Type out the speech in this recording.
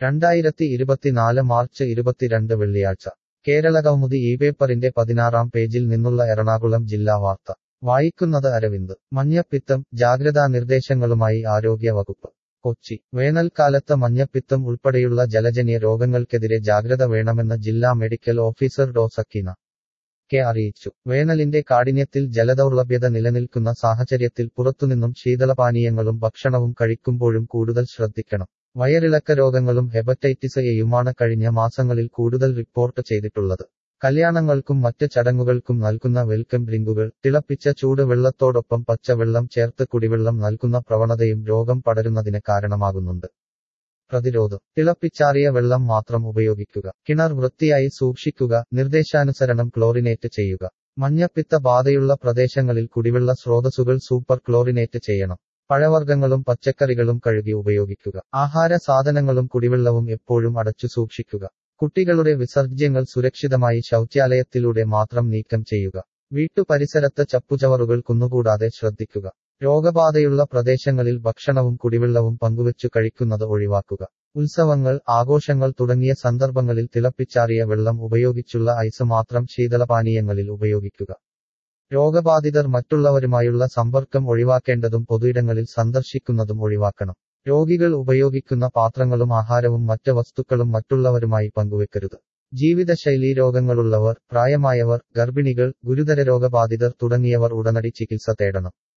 രണ്ടായിരത്തി ഇരുപത്തിനാല് മാർച്ച് ഇരുപത്തിരണ്ട് വെള്ളിയാഴ്ച കേരളകൗമുദി ഈ പേപ്പറിന്റെ പതിനാറാം പേജിൽ നിന്നുള്ള എറണാകുളം ജില്ലാ വാർത്ത വായിക്കുന്നത് അരവിന്ദ് മഞ്ഞപ്പിത്തം ജാഗ്രതാ നിർദ്ദേശങ്ങളുമായി ആരോഗ്യ വകുപ്പ് കൊച്ചി വേനൽക്കാലത്ത് മഞ്ഞപ്പിത്തം ഉൾപ്പെടെയുള്ള ജലജന്യ രോഗങ്ങൾക്കെതിരെ ജാഗ്രത വേണമെന്ന് ജില്ലാ medical officer Dr Sakeena K അറിയിച്ചു വേനലിന്റെ കാഠിന്യത്തിൽ ജലദൗർലഭ്യത നിലനിൽക്കുന്ന സാഹചര്യത്തിൽ പുറത്തുനിന്നും ശീതളപാനീയങ്ങളും ഭക്ഷണവും കഴിക്കുമ്പോഴും കൂടുതൽ ശ്രദ്ധിക്കണം വയറിളക്ക രോഗങ്ങളും ഹെപ്പറ്റൈറ്റിസ് എയുമാണ് കഴിഞ്ഞ മാസങ്ങളിൽ കൂടുതൽ റിപ്പോർട്ട് ചെയ്തിട്ടുള്ളത് കല്യാണങ്ങൾക്കും മറ്റ് ചടങ്ങുകൾക്കും നൽകുന്ന വെൽക്കം ഡ്രിങ്കുകൾ തിളപ്പിച്ച ചൂട് വെള്ളത്തോടൊപ്പം പച്ചവെള്ളം ചേർത്ത് കുടിവെള്ളം നൽകുന്ന പ്രവണതയും രോഗം പടരുന്നതിന് കാരണമാകുന്നുണ്ട് പ്രതിരോധം തിളപ്പിച്ചാറിയ വെള്ളം മാത്രം ഉപയോഗിക്കുക കിണർ വൃത്തിയായി സൂക്ഷിക്കുക നിർദ്ദേശാനുസരണം ക്ലോറിനേറ്റ് ചെയ്യുക മഞ്ഞപ്പിത്ത ബാധയുള്ള പ്രദേശങ്ങളിൽ കുടിവെള്ള സ്രോതസ്സുകൾ സൂപ്പർ ക്ലോറിനേറ്റ് ചെയ്യണം പഴവർഗ്ഗങ്ങളും പച്ചക്കറികളും കഴുകി ഉപയോഗിക്കുക ആഹാര സാധനങ്ങളും കുടിവെള്ളവും എപ്പോഴും അടച്ചു സൂക്ഷിക്കുക കുട്ടികളുടെ വിസർജ്യങ്ങൾ സുരക്ഷിതമായി ശൗചാലയത്തിലൂടെ മാത്രം നീക്കം ചെയ്യുക വീട്ടു പരിസരത്ത് ചപ്പുചവറുകൾ കുന്നുകൂടാതെ ശ്രദ്ധിക്കുക രോഗബാധയുള്ള പ്രദേശങ്ങളിൽ ഭക്ഷണവും കുടിവെള്ളവും പങ്കുവച്ചു കഴിക്കുന്നത് ഒഴിവാക്കുക ഉത്സവങ്ങൾ ആഘോഷങ്ങൾ തുടങ്ങിയ സന്ദർഭങ്ങളിൽ തിളപ്പിച്ചാറിയ വെള്ളം ഉപയോഗിച്ചുള്ള ഐസ് മാത്രം ശീതളപാനീയങ്ങളിൽ ഉപയോഗിക്കുക രോഗബാധിതർ മറ്റുള്ളവരുമായുള്ള സമ്പർക്കം ഒഴിവാക്കേണ്ടതും പൊതുയിടങ്ങളിൽ സന്ദർശിക്കുന്നതും ഒഴിവാക്കണം രോഗികൾ ഉപയോഗിക്കുന്ന പാത്രങ്ങളും ആഹാരവും മറ്റ് വസ്തുക്കളും മറ്റുള്ളവരുമായി പങ്കുവെക്കരുത് ജീവിതശൈലീ രോഗങ്ങളുള്ളവർ പ്രായമായവർ ഗർഭിണികൾ ഗുരുതര രോഗബാധിതർ തുടങ്ങിയവർ ഉടനടി ചികിത്സ തേടണം